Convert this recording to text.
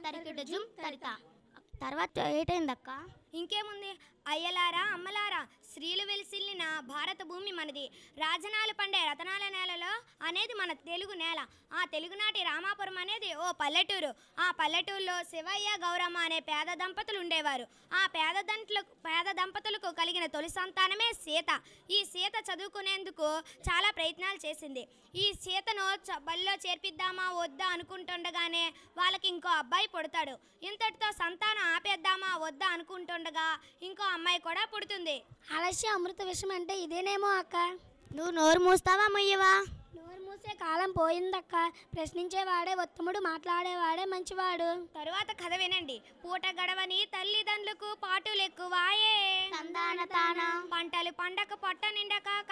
తరికిట జుమ్ తరిత తర్వాత ఏటైందక్క ఇంకేముంది అయ్యలారా అమ్మలారా స్త్రీలు వెలిసిల్లిన భారత భూమి మనది రాజనాలు పండే రతనాల నేలలో అనేది మన తెలుగు నేల ఆ తెలుగునాటి రామాపురం అనేది ఓ పల్లెటూరు ఆ పల్లెటూరులో శివయ్య గౌరమ్మ అనే పేద దంపతులు ఉండేవారు ఆ పేద దంట్లకు పేద దంపతులకు కలిగిన తొలి సంతానమే సీత ఈ సీత చదువుకునేందుకు చాలా ప్రయత్నాలు చేసింది ఈ సీతను చ- బడిలో చేర్పిద్దామా వద్దా అనుకుంటుండగానే వాళ్ళకి ఇంకో అబ్బాయి పుడతాడు ఇంతటితో సంతానం ఆపేద్దామా వద్దా అనుకుంటుండగా ఇంకో అమ్మాయి కూడా పుడుతుంది ఆలస్య అమృత విషయం అంటే ఇదేనేమో అక్క నువ్వు నోరు మూస్తావా మొయ్యవా నోరు మూసే కాలం పోయిందక్క ప్రశ్నించేవాడే ఉత్తముడు మాట్లాడేవాడే మంచివాడు తరువాత కథ వినండి పూట గడవని తల్లిదండ్రులకు పాటులు ఎక్కువాయే తందాన తాన పంటలు పండక పొట్ట నిండక